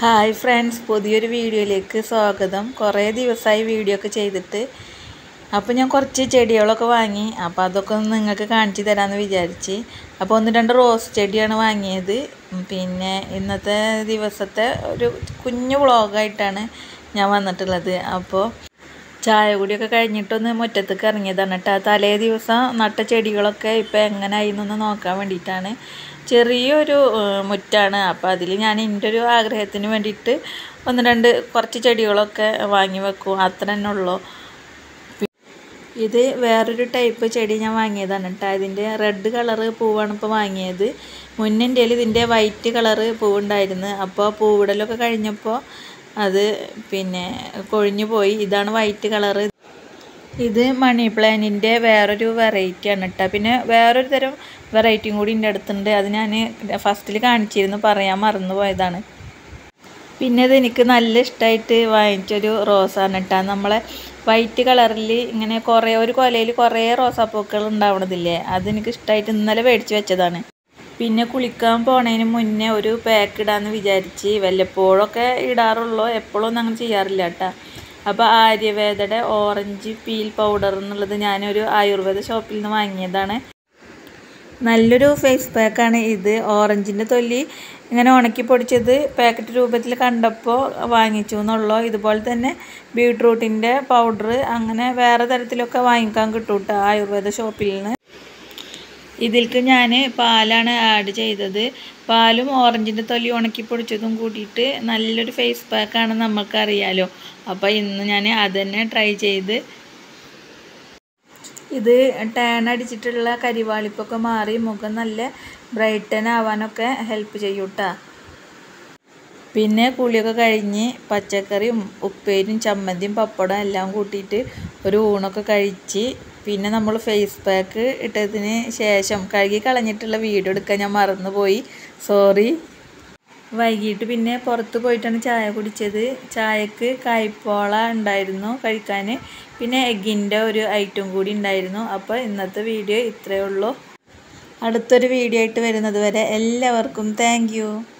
hi friends പുതിയൊരു വീഡിയോയിലേക്ക് സ്വാഗതം കുറേ ദിവസമായി വീഡിയോ ഒക്കെ ചെയ്തിട്ട് അപ്പോൾ ഞാൻ കുറച്ച് ചെടികളൊക്കെ വാങ്ങി അപ്പോൾ അതൊക്കെ ഒന്ന് നിങ്ങൾക്ക് കാണിച്ചു തരാമെന്ന് വിചാരിച്ച് അപ്പോൾ ഒന്ന് രണ്ട് റോസ് ചെടിയാണ് വാങ്ങിയത് പിന്നെ ഇന്നത്തെ ദിവസത്തെ ഒരു കുഞ്ഞു വ്ളോഗായിട്ടാണ് ഞാൻ വന്നിട്ടുള്ളത് അപ്പോൾ ചായ കുടിയൊക്കെ കഴിഞ്ഞിട്ടൊന്ന് മുറ്റത്തേക്ക് ഇറങ്ങിയതാണ് കേട്ടോ തലേ ദിവസം നട്ട ചെടികളൊക്കെ ഇപ്പോൾ എങ്ങനെയായി എന്നൊന്ന് നോക്കാൻ വേണ്ടിയിട്ടാണ് ചെറിയൊരു ഏഹ്, മുറ്റാണ് അപ്പോൾ അതിൽ ഞാൻ എൻ്റെ ഒരു ആഗ്രഹത്തിന് വേണ്ടിയിട്ട് ഒന്ന് രണ്ട് കുറച്ച് ചെടികളൊക്കെ വാങ്ങി വെക്കും അത്ര തന്നെ ഉള്ളൂ ഇത് വേറൊരു ടൈപ്പ് ചെടി ഞാൻ വാങ്ങിയതാണ് കേട്ടോ ഇതിൻ്റെ റെഡ് കളറ് പൂവാണ് ഇപ്പോൾ വാങ്ങിയത് മുന്നേ എൻ്റെ ഇതിൻ്റെ വൈറ്റ് കളറ് പൂവുണ്ടായിരുന്നു അപ്പോൾ പൂവിടലൊക്കെ കഴിഞ്ഞപ്പോൾ അത് പിന്നെ കൊഴിഞ്ഞു പോയി ഇതാണ് വൈറ്റ് കളറ് ഇത് മണി പ്ലാന്റിൻ്റെ വേറൊരു വെറൈറ്റി ആണ് കേട്ടോ പിന്നെ വേറൊരു തരം വെറൈറ്റിയും കൂടി എൻ്റെ അടുത്തുണ്ട് അത് ഞാൻ ഫസ്റ്റിൽ കാണിച്ചിരുന്നു പറയാൻ മറന്നു പോയതാണ് പിന്നെ ഇത് എനിക്ക് നല്ല ഇഷ്ടമായിട്ട് വാങ്ങിച്ചൊരു റോസാണ് കേട്ടോ നമ്മളെ വൈറ്റ് കളറിൽ ഇങ്ങനെ കുറേ ഒരു കൊലയിൽ കുറേ റോസാപ്പൂക്കൾ ഉണ്ടാവണതില്ലേ അതെനിക്ക് ഇഷ്ടമായിട്ട് ഇന്നലെ മേടിച്ച് വെച്ചതാണ് പിന്നെ കുളിക്കാൻ പോണതിന് മുന്നേ ഒരു പാക്ക് ഇടാമെന്ന് വിചാരിച്ച് വല്ലപ്പോഴൊക്കെ ഇടാറുള്ളൂ എപ്പോഴൊന്നും അങ്ങനെ ചെയ്യാറില്ല കേട്ടോ അപ്പോൾ ആര്യവേദയുടെ ഓറഞ്ച് പീൽ പൗഡർ എന്നുള്ളത് ഞാനൊരു ആയുർവേദ ഷോപ്പിൽ നിന്ന് വാങ്ങിയതാണ് നല്ലൊരു ഫേസ് പാക്കാണ് ഇത് ഓറഞ്ചിൻ്റെ തൊല്ലി ഇങ്ങനെ ഉണക്കി പൊടിച്ചത് പാക്കറ്റ് രൂപത്തിൽ കണ്ടപ്പോൾ വാങ്ങിച്ചു എന്നുള്ളൂ ഇതുപോലെ തന്നെ ബീട്രൂട്ടിൻ്റെ പൗഡർ അങ്ങനെ വേറെ തരത്തിലൊക്കെ വാങ്ങിക്കാൻ കിട്ടും കേട്ടോ ആയുർവേദ ഷോപ്പിൽ നിന്ന് ഇതിൽക്ക് ഞാൻ പാലാണ് ആഡ് ചെയ്തത് പാലും ഓറഞ്ചിൻ്റെ തൊലി ഉണക്കി പൊടിച്ചതും കൂട്ടിയിട്ട് നല്ലൊരു ഫേസ് പാക്കാണ് നമുക്കറിയാലോ അപ്പോൾ ഇന്ന് ഞാൻ അതന്നെ ട്രൈ ചെയ്ത് ഇത് ടാൻ അടിച്ചിട്ടുള്ള കരിവാളിപ്പൊക്കെ മാറി മുഖം നല്ല ബ്രൈറ്റൻ ആവാനൊക്കെ ഹെൽപ്പ് ചെയ്യും കേട്ടോ പിന്നെ കുളിയൊക്കെ കഴിഞ്ഞ് പച്ചക്കറിയും ഉപ്പേരും ചമ്മന്തിയും പപ്പടം എല്ലാം കൂട്ടിയിട്ട് ഒരു ഊണൊക്കെ കഴിച്ച് പിന്നെ നമ്മൾ ഫേസ് പാക്ക് ഇട്ടതിന് ശേഷം കഴുകി കളഞ്ഞിട്ടുള്ള വീഡിയോ എടുക്കാൻ ഞാൻ മറന്നുപോയി സോറി വൈകിട്ട് പിന്നെ പുറത്ത് പോയിട്ടാണ് ചായ കുടിച്ചത് ചായക്ക് കായ്പോള ഉണ്ടായിരുന്നു കഴിക്കാൻ പിന്നെ എഗ്ഗിൻ്റെ ഒരു ഐറ്റം കൂടി ഉണ്ടായിരുന്നു അപ്പോൾ ഇന്നത്തെ വീഡിയോ ഇത്രയേ ഉള്ളൂ അടുത്തൊരു വീഡിയോ ആയിട്ട് വരുന്നത് വരെ എല്ലാവർക്കും താങ്ക്